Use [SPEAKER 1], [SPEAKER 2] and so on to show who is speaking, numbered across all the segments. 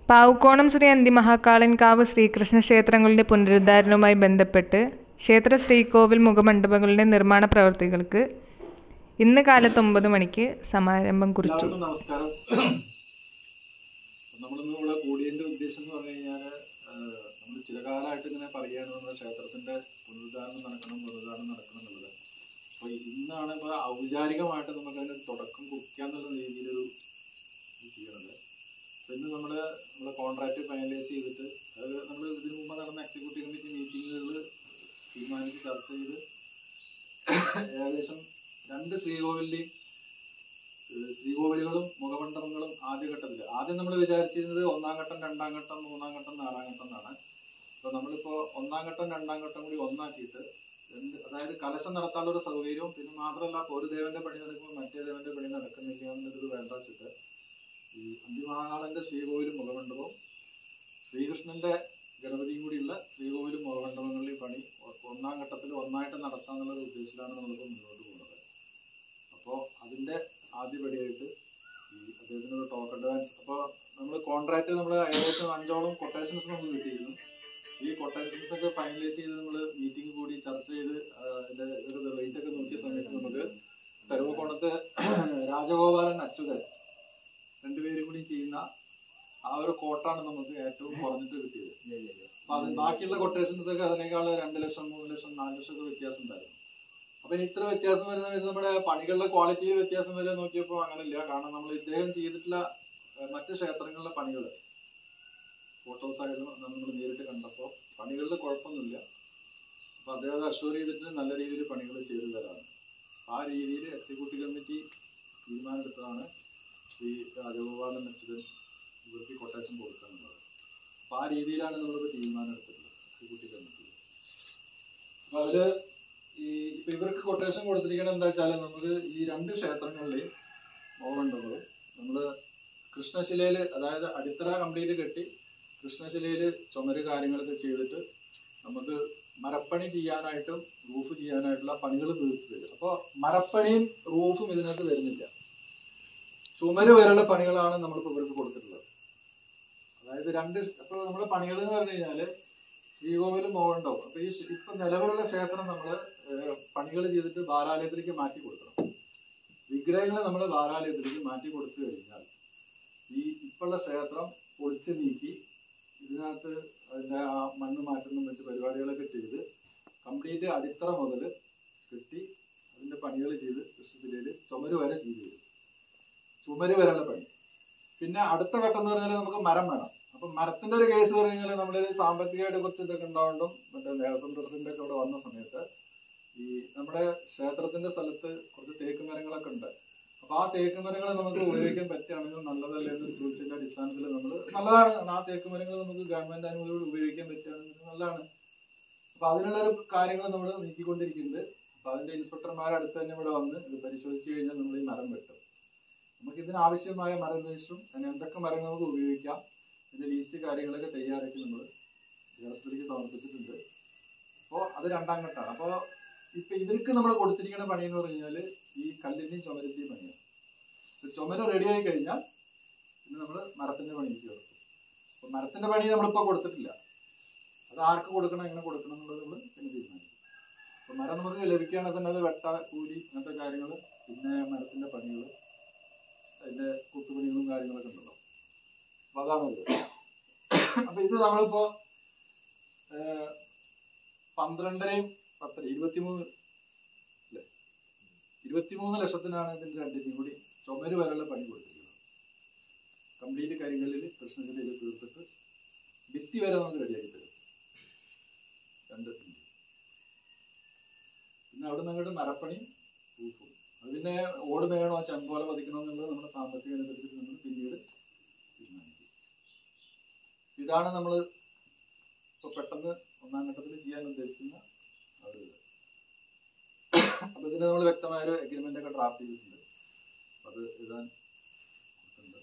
[SPEAKER 1] പാവുക്കോണം ശ്രീ അന്തിമഹാകാളൻകാവ് ശ്രീകൃഷ്ണ ക്ഷേത്രങ്ങളുടെ പുനരുദ്ധാരണവുമായി ബന്ധപ്പെട്ട് ക്ഷേത്ര ശ്രീകോവിൽ മുഖമണ്ഡപങ്ങളുടെ നിർമ്മാണ പ്രവൃത്തികൾക്ക് ഇന്ന് കാലത്ത് ഒമ്പത് മണിക്ക് സമാരംഭം കുറിച്ചു
[SPEAKER 2] എല്ലാവർക്കും നമസ്കാരം നമ്മളിന്ന് ഇവിടെ കൂടിയതിന്റെ ഉദ്ദേശം എന്ന് പറഞ്ഞു കഴിഞ്ഞാല് നമ്മൾ ചില കാലമായിട്ട് ഇങ്ങനെ പറയുകയാണ് നമ്മുടെ ക്ഷേത്രത്തിന്റെ പുനരുദ്ധാരണം നടക്കണം പുനരുദ്ധാരണം നടക്കണം എന്നുള്ളത് അപ്പൊ ഇന്നാണ് ഇപ്പൊ ഔപചാരികമായിട്ട് നമുക്ക് അതിന് തുടക്കം കുറിക്കാന്നുള്ള രീതിയിലൊരു ഇത് ചെയ്യണത് അപ്പൊ ഇന്ന് നമ്മള് നമ്മളെ കോൺട്രാക്ട് ഫൈനലൈസ് ചെയ്തിട്ട് അത് നമ്മൾ ഇതിനു മുമ്പ് നടന്ന എക്സിക്യൂട്ടീവ് കമ്മിറ്റി മീറ്റിങ്ങുകളിൽ തീരുമാനിച്ച് ചർച്ച ചെയ്ത് ഏകദേശം രണ്ട് ശ്രീകോവിലിന്റെയും ഏഹ് ശ്രീകോവിലുകളും മുഖമണ്ഡപങ്ങളും ആദ്യഘട്ടത്തിൽ ആദ്യം നമ്മൾ വിചാരിച്ചിരുന്നത് ഒന്നാം ഘട്ടം രണ്ടാം ഘട്ടം മൂന്നാം ഘട്ടം നാലാം ഘട്ടം എന്നാണ് അപ്പൊ നമ്മളിപ്പോ ഒന്നാം ഘട്ടം രണ്ടാം ഘട്ടം കൂടി ഒന്നാക്കിയിട്ട് രണ്ട് അതായത് കലശം നടത്താനുള്ള ഒരു സൗകര്യവും പിന്നെ മാത്രമല്ല ഇപ്പൊ ഒരു ദേവന്റെ പണി നടക്കുമ്പോൾ മറ്റേ ദേവന്റെ പണി നടക്കുന്നില്ല എന്നുള്ളത് വേണ്ട വെച്ചിട്ട് ഈ അന്തിമഹാകാളന്റെ ശ്രീകോവിലും മുഖമണ്ഡപവും ശ്രീകൃഷ്ണന്റെ ഗണപതിയും കൂടിയുള്ള ശ്രീകോവിലും മുഖമണ്ഡപങ്ങളിലെ പണി ഒ- ഒന്നാം ഘട്ടത്തിൽ ഒന്നായിട്ട് നടത്താന്നുള്ള ഒരു ഉദ്ദേശത്തിലാണ് നമ്മളിപ്പോൾ മുന്നോട്ട് പോകുന്നത് അപ്പോൾ അതിന്റെ ആദ്യപടിയായിട്ട് ഈ അദ്ദേഹത്തിന് ഒരു ടോക്കൺ അഡ്വാൻസ് അപ്പോൾ നമ്മൾ കോൺട്രാക്ട് നമ്മൾ ഏകദേശം അഞ്ചോളം കൊട്ടേഷൻസ് നമുക്ക് കിട്ടിയിരുന്നു ഈ കൊട്ടേഷൻസ് ഒക്കെ ഫൈനലൈസ് ചെയ്ത് നമ്മൾ മീറ്റിംഗ് കൂടി ചർച്ച ചെയ്ത് ആ, ഇതിന്റെ ഒരു റേറ്റ് ഒക്കെ നോക്കിയ സമയത്ത് നമുക്ക് തെരുവുകോണത്ത് രാജഗോപാലൻ അച്യുതൻ രണ്ടുപേരും കൂടി ചെയ്യുന്ന ആ ഒരു കോട്ടാണ് നമുക്ക് ഏറ്റവും കുറഞ്ഞിട്ട് കിട്ടിയത് അപ്പൊ അത് ബാക്കിയുള്ള കൊട്ടേഷൻസ് ഒക്കെ അതിനേക്കാൾ രണ്ട് ലക്ഷം മൂന്ന് ലക്ഷം നാല് ലക്ഷം ഒക്കെ വ്യത്യാസം ഉണ്ടായിരുന്നു അപ്പൊ ഇനി ഇത്ര വ്യത്യാസം വരുന്ന ഇത് നമ്മുടെ പണികളുടെ ക്വാളിറ്റി വ്യത്യാസം വരെ നോക്കിയപ്പോൾ അങ്ങനെയില്ല കാരണം നമ്മൾ ഇദ്ദേഹം ചെയ്തിട്ടുള്ള ഏഹ്, മറ്റ് ക്ഷേത്രങ്ങളിലെ പണികൾ ഫോട്ടോസ് ആയിരുന്നു നമ്മൾ നേരിട്ട് കണ്ടപ്പോൾ പണികളിൽ കുഴപ്പമൊന്നുമില്ല അപ്പൊ അദ്ദേഹം അഷ്യൂർ ചെയ്തിട്ട് നല്ല രീതിയിൽ പണികൾ ചെയ്തു തരാണ് അപ്പൊ ആ രീതിയിൽ എക്സിക്യൂട്ടീവ് കമ്മിറ്റി തീരുമാനമെടുത്തതാണ് ശ്രീ രാജഗോപാലൻ അച്യുതൻ ഇവർക്ക് കൊട്ടേഷൻ കൊടുക്കുക എന്നുള്ളത് അപ്പൊ ആ രീതിയിലാണ് നമ്മളിപ്പോൾ തീരുമാനം എടുത്തിട്ടുള്ളത് എക്സിക്യൂട്ടീവ് കമ്മിറ്റി അപ്പൊ അതില് ഈ ഇപ്പൊ ഇവർക്ക് കൊട്ടേഷൻ കൊടുത്തിരിക്കുന്നത് എന്താ വെച്ചാല് നമുക്ക് ഈ രണ്ട് ക്ഷേത്രങ്ങളിലെയും മോഹമണ്ഡപങ്ങളും നമ്മള് കൃഷ്ണശിലയില് അതായത് അടിത്തറ കംപ്ലീറ്റ് കെട്ടി കൃഷ്ണശിലയില് ചുമര് കാര്യങ്ങളൊക്കെ ചെയ്തിട്ട് നമുക്ക് മരപ്പണി ചെയ്യാനായിട്ടും റൂഫ് ചെയ്യാനായിട്ടുള്ള പണികൾ തീർത്ത് തരും അപ്പോൾ മരപ്പണിയും റൂഫും ഇതിനകത്ത് വരുന്നില്ല ചുമര് വരെയുള്ള പണികളാണ് നമ്മളിപ്പോൾ ഇവർക്ക് കൊടുത്തിട്ടുള്ളത് അതായത് രണ്ട് അപ്പൊ നമ്മുടെ പണികൾ എന്ന് പറഞ്ഞു കഴിഞ്ഞാല് ശ്രീകോവിലും മോഹണ്ടാവും അപ്പൊ ഈ ക്ഷ- ഇപ്പൊ നിലവിലുള്ള ക്ഷേത്രം നമ്മള് പണികൾ ചെയ്തിട്ട് ബാലാലയത്തിലേക്ക് മാറ്റി കൊടുക്കണം വിഗ്രഹങ്ങളെ നമ്മൾ ബാലാലയത്തിലേക്ക് മാറ്റി കൊടുത്തു കഴിഞ്ഞാൽ ഈ ഇപ്പോഴുള്ള ക്ഷേത്രം പൊളിച്ചു നീക്കി ഇതിനകത്ത് അതിന്റെ ആ മണ്ണ് മാറ്റുന്ന മറ്റു പരിപാടികളൊക്കെ ചെയ്ത് കംപ്ലീറ്റ് അടിത്തറ മുതൽ കെട്ടി അതിന്റെ പണികൾ ചെയ്ത് കൃഷ്ണജില്ലയിൽ ചുമര് വരെ ചെയ്തു തരും ചുമര് വരെയുള്ള പണി പിന്നെ അടുത്ത ഘട്ടം എന്ന് പറഞ്ഞാൽ നമുക്ക് മരം വേണം അപ്പൊ മരത്തിന്റെ ഒരു കേസ് പറഞ്ഞു കഴിഞ്ഞാൽ നമ്മുടെ സാമ്പത്തികമായിട്ട് കുറച്ച് ഇതൊക്കെ ഉണ്ടാവുകൊണ്ടും മറ്റേ ദേവസ്വം പ്രസിഡന്റ് ഒക്കെ ഇവിടെ വന്ന സമയത്ത് ഈ നമ്മുടെ ക്ഷേത്രത്തിന്റെ സ്ഥലത്ത് കുറച്ച് തേക്ക് മരങ്ങളൊക്കെ ഉണ്ട് അപ്പൊ ആ തേക്ക് മരങ്ങൾ നമുക്ക് ഉപയോഗിക്കാൻ പറ്റുകയാണെങ്കിൽ നല്ലതല്ലേ എന്ന് ചോദിച്ചതിന്റെ അടിസ്ഥാനത്തിൽ നമ്മൾ നല്ലതാണ് ആ തേക്ക് മരങ്ങൾ നമുക്ക് ഗവൺമെന്റ് അനുമതിയോട് ഉപയോഗിക്കാൻ പറ്റുകയാണെങ്കിൽ നല്ലതാണ് അപ്പൊ അതിനുള്ള ഒരു കാര്യങ്ങൾ നമ്മൾ നീക്കിക്കൊണ്ടിരിക്കുന്നുണ്ട് അപ്പൊ അതിന്റെ ഇൻസ്പെക്ടർമാർ അടുത്ത് തന്നെ ഇവിടെ വന്ന് ഇത് പരിശോധിച്ച് കഴിഞ്ഞാൽ നമ്മൾ ഈ മരം വെട്ടും നമുക്ക് ഇതിന് ആവശ്യമായ മരം രജിസ്റ്ററും അതിന് എന്തൊക്കെ മരങ്ങൾ നമുക്ക് ഉപയോഗിക്കാം ഇതിന്റെ ലീസ്റ്റ് കാര്യങ്ങളൊക്കെ തയ്യാറാക്കി നമ്മൾ ദേവസ്ഥത്തിലേക്ക് സമർപ്പിച്ചിട്ടുണ്ട് അപ്പോൾ അത് രണ്ടാം ഘട്ടമാണ് അപ്പോൾ ഇപ്പൊ ഇവർക്ക് നമ്മൾ കൊടുത്തിരിക്കുന്ന പണി എന്ന് പറഞ്ഞാല് ഈ കല്ലിന്റെയും ചുമരിന്റെയും പണിയാണ് ഇപ്പൊ ചുമര് റെഡി ആയി കഴിഞ്ഞാൽ പിന്നെ നമ്മൾ മരത്തിന്റെ പണിക്ക് കൊടുക്കും അപ്പൊ മരത്തിന്റെ പണി നമ്മളിപ്പോ കൊടുത്തിട്ടില്ല അത് ആർക്ക് കൊടുക്കണം എങ്ങനെ കൊടുക്കണം എന്നുള്ളത് നമ്മൾ പിന്നെ തീരുമാനിക്കും അപ്പൊ മരം നമുക്ക് ലഭിക്കുകയാണെങ്കിൽ തന്നെ അത് വെട്ട കൂലി അങ്ങനത്തെ കാര്യങ്ങൾ പിന്നെ മരത്തിന്റെ പണികൾ അതിന്റെ കുത്തുപണികളും കാര്യങ്ങളൊക്കെ ഉണ്ടല്ലോ അപ്പൊ അതാണത് അപ്പൊ ഇത് നമ്മളിപ്പോ ഏഹ്, പന്ത്രണ്ടരയും പത്തര ഇരുപത്തിമൂന്ന് അല്ലേ ഇരുപത്തിമൂന്ന് ലക്ഷത്തിനാണ് ഇതിന്റെ രണ്ടിനും കൂടി ചുമര് വരെയുള്ള പണി കൊടുത്തിരിക്കുന്നത് കംപ്ലീറ്റ് കരിങ്കല്ലിൽ കൃഷ്ണശിലയിൽ തീർത്തിട്ട് ഭിത്തി വരെ നമുക്ക് റെഡിയാക്കി തരും രണ്ട് ഭിത്തി. പിന്നെ അവിടെ നിന്ന് അങ്ങോട്ട് മരപ്പണി റൂഫും അത് പിന്നെ ഓട് വേണോ ചെമ്പോല പതിക്കണോ എന്നുള്ളത് നമ്മുടെ സാമ്പത്തികം അനുസരിച്ചിട്ട് നമ്മൾ പിന്നീട് തീരുമാനിക്കും ഇതാണ് നമ്മൾ ഇപ്പൊ പെട്ടെന്ന് ഒന്നാം ഘട്ടത്തിൽ ചെയ്യാൻ ഉദ്ദേശിക്കുന്ന ആ ഒരു ഇത് അപ്പൊ ഇതിന് നമ്മൾ വ്യക്തമായ ഒരു എഗ്രിമെന്റ് ഒക്കെ ഡ്രാഫ്റ്റ് ചെയ്തിട്ടുണ്ട് അപ്പൊ അത് എഴുതാൻ കൊടുത്തിട്ടുണ്ട്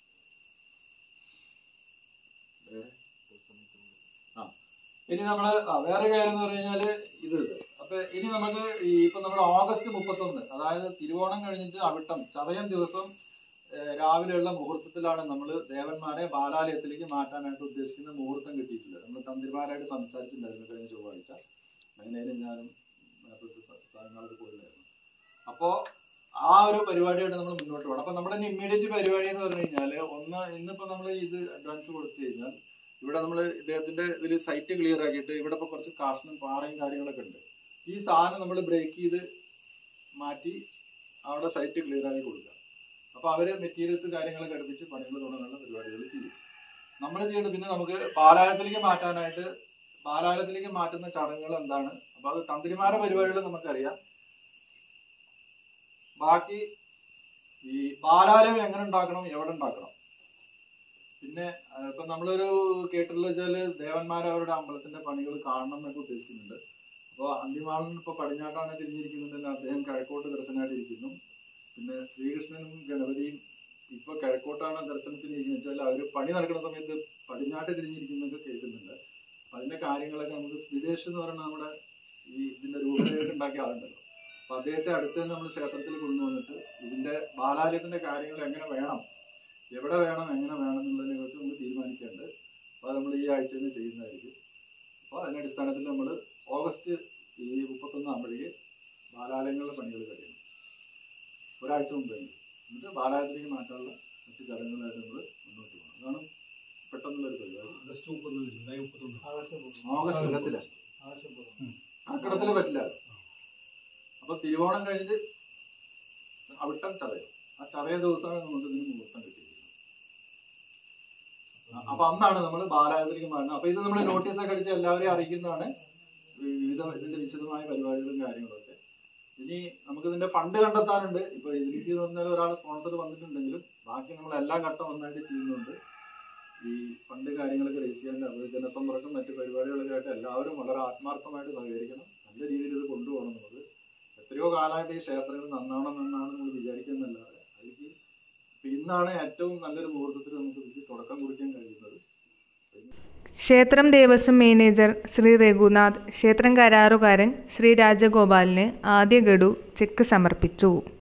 [SPEAKER 2] വേറെ ആ ഇനി നമ്മള് ആ വേറെ കാര്യം എന്ന് പറഞ്ഞു കഴിഞ്ഞാല് ഇത് ഇത് അപ്പൊ ഇനി നമുക്ക് ഈ ഇപ്പൊ നമ്മുടെ ഓഗസ്റ്റ് മുപ്പത്തൊന്ന് അതായത് തിരുവോണം കഴിഞ്ഞിട്ട് അവിട്ടം ചതയം ദിവസം ഏഹ്, രാവിലെയുള്ള മുഹൂർത്തത്തിലാണ് നമ്മൾ ദേവന്മാരെ ബാലാലയത്തിലേക്ക് മാറ്റാനായിട്ട് ഉദ്ദേശിക്കുന്ന മുഹൂർത്തം കിട്ടിയിട്ടുള്ളത് നമ്മൾ തന്ത്രിമാരായിട്ട് സംസാരിച്ചിട്ടുണ്ടായിരുന്നു കഴിഞ്ഞ ചൊവ്വാഴ്ച മേനയിലും ഞാനും നേതൃത്വ സാധനങ്ങളൊക്കെ പോയിട്ടുണ്ടായിരുന്നു അപ്പോ ആ ഒരു പരിപാടിയായിട്ട് നമ്മൾ മുന്നോട്ട് പോകണം അപ്പൊ നമ്മുടെ ഇമ്മീഡിയറ്റ് പരിപാടി എന്ന് പറഞ്ഞു കഴിഞ്ഞാല് ഒന്ന് ഇന്നിപ്പോ നമ്മൾ ഇത് അഡ്വാൻസ് കൊടുത്തു കഴിഞ്ഞാൽ ഇവിടെ നമ്മൾ ഇദ്ദേഹത്തിന്റെ ഇതിൽ സൈറ്റ് ക്ലിയർ ആക്കിയിട്ട് ഇവിടെ ഇപ്പൊ കുറച്ച് കാർഷനും പാറയും കാര്യങ്ങളൊക്കെ ഉണ്ട് ഈ സാധനം നമ്മൾ ബ്രേക്ക് ചെയ്ത് മാറ്റി അവിടെ സൈറ്റ് ക്ലിയർ ആക്കി കൊടുക്കുക അപ്പൊ അവര് മെറ്റീരിയൽസ് കാര്യങ്ങളൊക്കെ അടുപ്പിച്ച് പണികൾ തുടങ്ങുന്ന പരിപാടികൾ ചെയ്യും നമ്മൾ ചെയ്യേണ്ടത് പിന്നെ നമുക്ക് ബാലാലയത്തിലേക്ക് മാറ്റാനായിട്ട് ബാലാലയത്തിലേക്ക് മാറ്റുന്ന ചടങ്ങുകൾ എന്താണ് അപ്പൊ അത് തന്ത്രിമാരുടെ പരിപാടികൾ നമുക്കറിയാം ബാക്കി ഈ ബാലാലയം എങ്ങനെ ഉണ്ടാക്കണം എവിടെ ഉണ്ടാക്കണം പിന്നെ ആ, ഇപ്പൊ നമ്മളൊരു കേട്ടിട്ടുള്ള വെച്ചാല് ദേവന്മാർ അവരുടെ അമ്പലത്തിന്റെ പണികൾ കാണണം എന്നൊക്കെ ഉദ്ദേശിക്കുന്നുണ്ട് അപ്പോൾ അന്തിമാളൻ ഇപ്പൊ പടിഞ്ഞാട്ടാണ് തിരിഞ്ഞിരിക്കുന്നുണ്ടെങ്കിൽ അദ്ദേഹം കിഴക്കോട്ട് ദർശനമായിട്ട് ഇരിക്കുന്നു പിന്നെ ശ്രീകൃഷ്ണനും ഗണപതിയും ഇപ്പൊ കിഴക്കോട്ടാണ് ദർശനത്തിന് ഇരിക്കുന്നത് വെച്ചാൽ അവര് പണി നടക്കുന്ന സമയത്ത് പടിഞ്ഞാട്ട് തിരിഞ്ഞിരിക്കുന്നൊക്കെ കേൾക്കുന്നുണ്ട് അപ്പൊ അതിന്റെ കാര്യങ്ങളൊക്കെ നമുക്ക് ശ്രീദേശ് എന്ന് പറയുന്ന നമ്മുടെ ഈ ഇതിന്റെ രൂപരേഖ ഉണ്ടാക്കിയ ആളുണ്ടല്ലോ അപ്പൊ അദ്ദേഹത്തെ അടുത്ത് തന്നെ നമ്മൾ ക്ഷേത്രത്തിൽ കൊണ്ടുവന്നിട്ട് ഇതിന്റെ ബാലാലയത്തിന്റെ കാര്യങ്ങൾ എങ്ങനെ വേണം എവിടെ വേണം എങ്ങനെ വേണം എന്നുള്ളതിനെ കുറിച്ച് നമുക്ക് തീരുമാനിക്കേണ്ടത് അപ്പൊ അത് നമ്മൾ ഈ ആഴ്ച തന്നെ ചെയ്യുന്നതായിരിക്കും അപ്പോൾ അതിന്റെ അടിസ്ഥാനത്തിൽ നമ്മൾ ഓഗസ്റ്റ് ഈ മുപ്പത്തൊന്ന് ആകുമ്പോഴേക്ക് ബാലാലയങ്ങളുടെ പണികൾ കഴിയണം ഒരാഴ്ച മുമ്പ് തന്നെ എന്നിട്ട് ബാലാലയത്തിലേക്ക് മാറ്റാനുള്ള മറ്റു ചടങ്ങുകളായിട്ട് നമ്മൾ മുന്നോട്ട് പോകണം അതാണ് പെട്ടെന്നുള്ള ഒരു പരിപാടി
[SPEAKER 3] ആഗസ്റ്റ് മുപ്പത്തൊന്ന് ജൂലൈ മുപ്പത്തൊന്ന്
[SPEAKER 2] ഓഗസ്റ്റ് കൊല്ലത്തില്ല കർക്കിടത്തില് പറ്റില്ല അപ്പൊ തിരുവോണം കഴിഞ്ഞിട്ട് അവിട്ടം ചതയം ആ ചതയ ദിവസമാണ് നമുക്ക് ഇതിന് മുഹൂർത്തം കിട്ടിയിരിക്കുന്നത് അ- അപ്പൊ അന്നാണ് നമ്മൾ ബാലാലയത്തിലേക്ക് മാറുന്നത് അപ്പൊ ഇത് നമ്മൾ നോട്ടീസ് ഒക്കെ അടിച്ച് എല്ലാവരെയും അറിയിക്കുന്നതാണ് വിവിധ ഇതിന്റെ വിശദമായ പരിപാടികളും കാര്യങ്ങളൊക്കെ ഇനി നമുക്ക് ഇതിന്റെ ഫണ്ട് കണ്ടെത്താനുണ്ട് ഇപ്പൊ ഇതിലേക്ക് എന്ന് പറഞ്ഞാൽ ഒരാൾ സ്പോൺസർ വന്നിട്ടുണ്ടെങ്കിലും ബാക്കി നമ്മൾ എല്ലാ ഘട്ടം ഒന്നായിട്ട് ചെയ്യുന്നുണ്ട് ഈ ഫണ്ട് കാര്യങ്ങളൊക്കെ റേസ് ചെയ്യാണ്ട് അത് ജനസമ്പർക്കം മറ്റു പരിപാടികളൊക്കെ ആയിട്ട് എല്ലാവരും വളരെ ആത്മാർത്ഥമായിട്ട് സഹകരിക്കണം നല്ല രീതിയിൽ ഇത് കൊണ്ടുപോകണം നമുക്ക് എത്രയോ കാലമായിട്ട് ഈ ക്ഷേത്രങ്ങൾ നന്നാവണം എന്നാണ് നമ്മൾ വിചാരിക്കുന്നല്ലാതെ അതിലേക്ക് ഇപ്പൊ ഇന്നാണ് ഏറ്റവും നല്ലൊരു മുഹൂർത്തത്തിൽ നമുക്ക് ഇതിലേക്ക് തുടക്കം കുറിക്കാൻ കഴിയുന്നത്
[SPEAKER 1] ക്ഷേത്രം ദേവസ്വം മാനേജർ ശ്രീ രഘുനാഥ് ക്ഷേത്രം കരാറുകാരൻ ശ്രീ രാജഗോപാലിന് ആദ്യ ഗഡു ചെക്ക് സമർപ്പിച്ചു